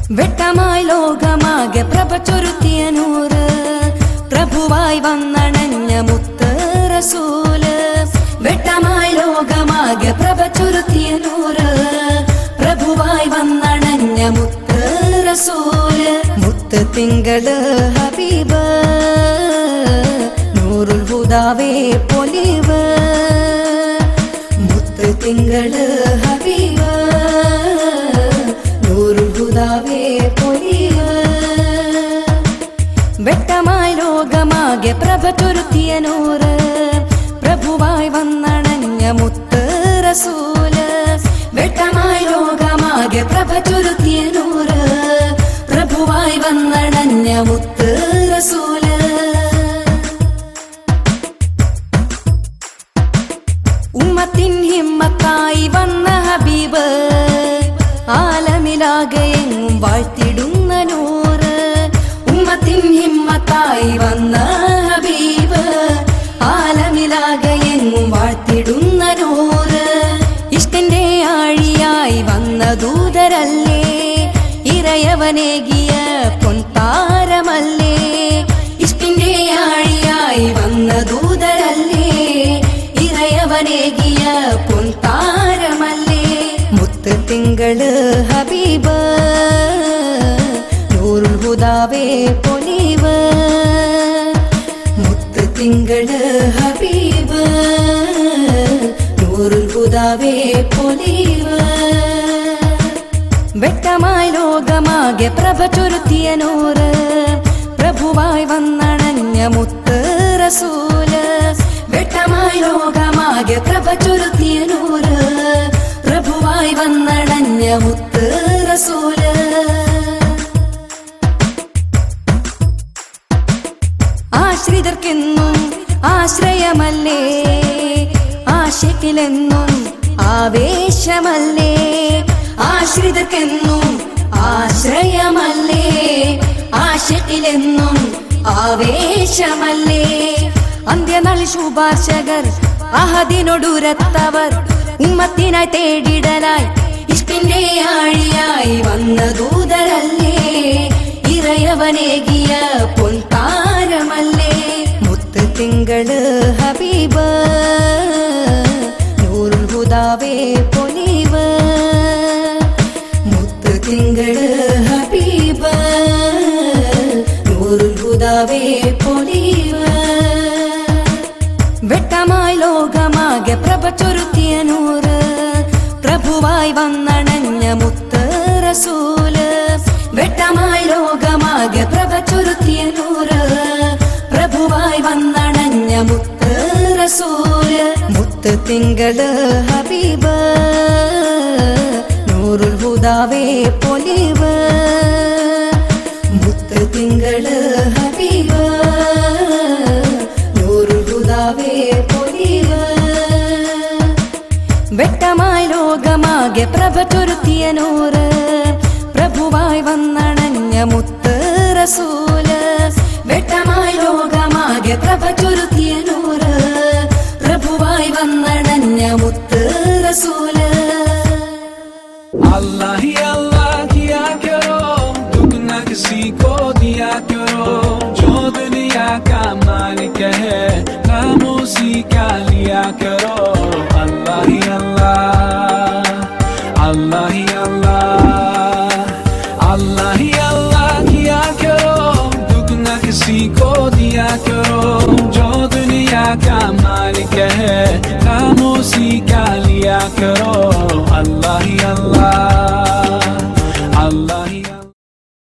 വെട്ടമായി ലോകമാകെ പ്രഭ ചൊരുത്തിയ നൂറ് പ്രഭുവായി വന്നണഞ്ഞ മുത്ത് റസൂല് വെട്ടമായി ലോകമാകെ പ്രഭ ചൊരുത്തിയ നൂറ് പ്രഭുവായി വന്നണഞ്ഞ മുത്ത് റസൂല് മുത്ത് തിങ്കള് ഹബീബ് നൂറുൽ ഹുദാവേ പൊലിവ് മുത്ത് തിങ്കള് ഹബീബ് നൂറുൽ ഹുദാവേ പൊലിവ് വെട്ടമായി ലോകമാകെ പ്രഭ ചൊരുത്തിയ നൂറ് പ്രഭുവായി വന്നണഞ്ഞ മുത്ത് റസൂല് വെട്ടമായി ലോകമാകെ പ്രഭ ചൊരുത്തിയ നൂറ് പ്രഭുവായി വന്നണഞ്ഞ മുത്ത് റസൂല് ഉമ്മത്തിൻ ഹിമ്മത്തായി വന്ന ഹബീബ് ആലമിലാകെ എങ്ങും വാഴ്ത്തിടുന്ന നൂറ് ഉമ്മത്തിൻ ഹിമ്മത്തായി വന്ന ഹബീബ് ആലമിലാകെ എങ്ങും വാഴ്ത്തിടുന്ന നൂറ് ഇഷ്ടിന്റെ ആഴിയായി വന്ന ദൂതരല്ലേ ഇറയവനേകിയ പൊൻതാരമല്ലേ ഇഷ്ടിന്റെ ആഴിയായി വന്ന ദൂതരല്ലേ ഇറയവനേകിയ പൊൻതാരമല്ലേ മുത്ത് തിങ്കള് ഹബീബ് നൂറുൽ ഹുദാവേ പൊലിവ് മുത്ത് തിങ്കള് ഹബീബ് നൂറുൽ ഹുദാവേ പൊലിവ് വെട്ടമായി ലോകമാകെ പ്രഭ ചൊരുത്തിയ നൂറ് പ്രഭുവായി വന്നണഞ്ഞ മുത്ത് റസൂല് വെട്ടമായി ലോകമാകെ പ്രഭ ചൊരുത്തിയ നൂറ് പ്രഭുവായി വന്നണഞ്ഞ മുത്ത് റസൂല് ആശ്രിതർക്കെന്നും ആശ്രയമല്ലേ ആശക്കിലെന്നും ആവേശമല്ലേ ആശ്രിതർക്കെന്നും ആശ്രയമല്ലേ ആശക്കിലെന്നും ആവേശമല്ലേ അന്ത്യനാൾ ശുഭാർശകർ അഹദിനൊടുരത്തവർ ഉമ്മത്തിനായി തേടിടലായി ഇഷ്ടിന്റെ ആഴിയായി വന്ന ദൂതരല്ലേ ഇറയവനേകിയ പൊൻതാരമല്ലേ മുത്ത് തിങ്കള് ഹബീബ് നൂറുൽ ഹുദാവേ പൊലിവ് മുത്ത് തിങ്കള് ഹബീബ് നൂറുൽ ഹുദാവേ പൊലിവ് വെട്ടമായി ലോകമാകെ പ്രഭ ചൊരുത്തിയ നൂറ് പ്രഭുവായി വന്നണഞ്ഞ മുത്ത് റസൂല് വെട്ടമായി ലോകമാകെ പ്രഭ ചൊരുത്തിയ നൂറ് പ്രഭുവായി വന്നണഞ്ഞ മുത്ത് റസൂല് മുത്ത് തിങ്കള് ഹബീബ് നൂറുൽ ഹുദാവേ പൊലിവ് മുത്ത് തിങ്കള് ഹബീബ് നൂറുൽ ഹുദാവേ പൊലിവ് വെട്ടമായി ലോകമാകെ പ്രഭ ചൊരുത്തിയ നൂറ് പ്രഭുവായി വന്നണഞ്ഞ മുത്ത് റസൂല് വെട്ടമായി ലോകമാകെ പ്രഭ ചൊരുത്തിയ നൂറ് പ്രഭുവായി വന്നണഞ്ഞ മുത്ത് റസൂല് अल्लाह ही अल्लाह किया करो दुख न किसी को दिया करो जो दुनिया का मालिक है खामोशी का लिया करो अल्लाह ही अल्लाह अल्लाह ही अल्लाह अल्लाह ही अल्लाह किया करो दुख न किसी को दिया करो जो दुनिया का मालिक है खामोशी का लिया करो अल्लाह ही अल्लाह